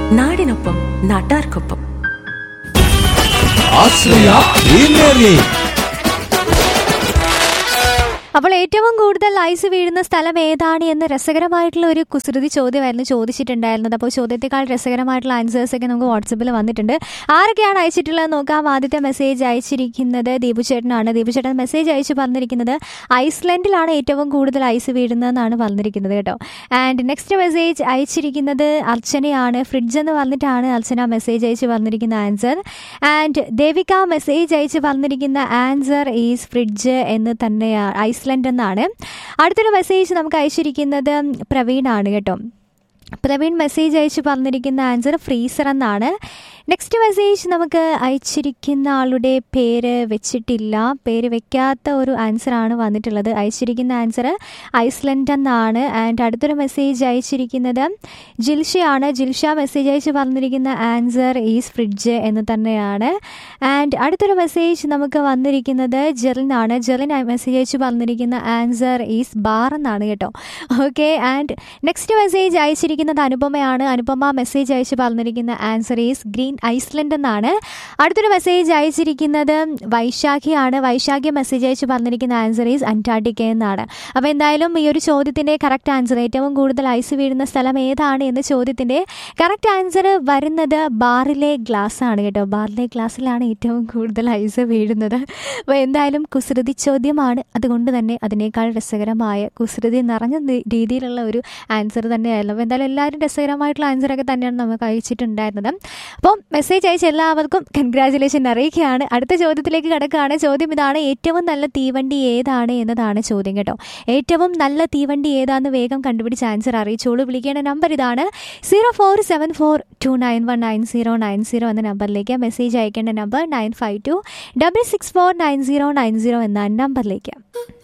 നാടിനൊപ്പം നാട്ടാർക്കൊപ്പം ആശ്രയ premier league അപ്പോൾ ഏറ്റവും കൂടുതൽ ഐസ് വീഴുന്ന സ്ഥലം ഏതാണ് എന്ന് രസകരമായിട്ടുള്ള ഒരു കുസൃതി ചോദ്യമായിരുന്നു ചോദിച്ചിട്ടുണ്ടായിരുന്നത് അപ്പോൾ ചോദ്യത്തെക്കാൾ രസകരമായിട്ടുള്ള ആൻസേഴ്സ് ഒക്കെ നമുക്ക് വാട്സപ്പിൽ വന്നിട്ടുണ്ട് ആരൊക്കെയാണ് അയച്ചിട്ടുള്ളത് നോക്കാം ആദ്യത്തെ മെസ്സേജ് അയച്ചിരിക്കുന്നത് ദീപുചേട്ടനാണ് ദീപുചേട്ടൻ മെസ്സേജ് അയച്ചു പറഞ്ഞിരിക്കുന്നത് ഐസ്ലൻഡിലാണ് ഏറ്റവും കൂടുതൽ ഐസ് വീഴുന്നതെന്നാണ് പറഞ്ഞിരിക്കുന്നത് കേട്ടോ ആൻഡ് നെക്സ്റ്റ് മെസ്സേജ് അയച്ചിരിക്കുന്നത് അർച്ചനയാണ് ഫ്രിഡ്ജ് എന്ന് പറഞ്ഞിട്ടാണ് അർച്ചന മെസ്സേജ് അയച്ച് പറഞ്ഞിരിക്കുന്ന ആൻസർ ആൻഡ് ദേവിക മെസ്സേജ് അയച്ച് പറഞ്ഞിരിക്കുന്ന ആൻസർ ഈസ് ഫ്രിഡ്ജ് എന്ന് തന്നെയാണ് ഐസ്ലൻഡ് എന്നാണ് അടുത്തൊരു മെസ്സേജ് നമുക്ക് അയച്ചിരിക്കുന്നത് പ്രവീണാണ് കേട്ടോ പ്രവീൺ മെസ്സേജ് അയച്ച് പറഞ്ഞിരിക്കുന്ന ആൻസർ ഫ്രീസർ എന്നാണ് നെക്സ്റ്റ് മെസ്സേജ് നമുക്ക് അയച്ചിരിക്കുന്ന ആളുടെ പേര് വെച്ചിട്ടില്ല പേര് വെക്കാത്ത ഒരു ആൻസറാണ് വന്നിട്ടുള്ളത് അയച്ചിരിക്കുന്ന ആൻസർ ഐസ്ലൻഡ് എന്നാണ് ആൻഡ് അടുത്തൊരു മെസ്സേജ് അയച്ചിരിക്കുന്നത് ജിൽഷയാണ് ജിൽഷ മെസ്സേജ് അയച്ച് പറഞ്ഞിരിക്കുന്ന ആൻസർ ഈസ് ഫ്രിഡ്ജ് എന്ന് തന്നെയാണ് ആൻഡ് അടുത്തൊരു മെസ്സേജ് നമുക്ക് വന്നിരിക്കുന്നത് ജെറിനാണ് ജെറിൻ മെസ്സേജ് അയച്ച് പറഞ്ഞിരിക്കുന്ന ആൻസർ ഈസ് ബാർ എന്നാണ് കേട്ടോ ഓക്കെ ആൻഡ് നെക്സ്റ്റ് മെസ്സേജ് അയച്ചിരിക്കുന്നത് അനുപമയാണ് അനുപമ മെസ്സേജ് അയച്ച് പറഞ്ഞിരിക്കുന്ന ആൻസർ ഈസ് ഗ്രീൻ ഐസ്ലൻഡ് എന്നാണ് അടുത്തൊരു മെസ്സേജ് അയച്ചിരിക്കുന്നത് വൈശാഖിയാണ് വൈശാഖി മെസ്സേജ് അയച്ച് പറഞ്ഞിരിക്കുന്ന ആൻസർ ഈസ് അന്റാർട്ടിക്ക എന്നാണ് അപ്പോൾ എന്തായാലും ഈ ഒരു ചോദ്യത്തിൻ്റെ കറക്റ്റ് ആൻസർ ഏറ്റവും കൂടുതൽ ഐസ് വീഴുന്ന സ്ഥലം ഏതാണ് എന്ന ചോദ്യത്തിൻ്റെ കറക്റ്റ് ആൻസർ വരുന്നത് ബാറിലെ ഗ്ലാസ് ആണ് കേട്ടോ ബാറിലെ ഗ്ലാസ്സിലാണ് ഏറ്റവും കൂടുതൽ ഐസ് വീഴുന്നത് അപ്പോൾ എന്തായാലും കുസൃതി ചോദ്യമാണ് അതുകൊണ്ട് തന്നെ അതിനേക്കാൾ രസകരമായ കുസൃതി നിറഞ്ഞ നി- രീതിയിലുള്ള ഒരു ആൻസർ തന്നെയായിരുന്നു അപ്പോൾ എന്തായാലും എല്ലാവരും രസകരമായിട്ടുള്ള ആൻസറൊക്കെ തന്നെയാണ് നമുക്ക് അയച്ചിട്ടുണ്ടായിരുന്നത് അപ്പോൾ മെസ്സേജ് അയച്ച എല്ലാവർക്കും കൺഗ്രാചുലേഷൻ അറിയിക്കുകയാണ് അടുത്ത ചോദ്യത്തിലേക്ക് കിടക്കുകയാണ് ചോദ്യം ഇതാണ് ഏറ്റവും നല്ല തീവണ്ടി ഏതാണ് എന്നതാണ് ചോദ്യം കേട്ടോ ഏറ്റവും നല്ല തീവണ്ടി ഏതാണെന്ന് വേഗം കണ്ടുപിടിച്ച് ആൻസർ അറിയിച്ചോളൂ വിളിക്കേണ്ട നമ്പർ ഇതാണ് zero four seven four two nine one nine zero nine zero എന്ന നമ്പറിലേക്ക് മെസ്സേജ് അയക്കേണ്ട number nine five two double six four nine zero nine zero എന്ന നമ്പറിലേക്ക്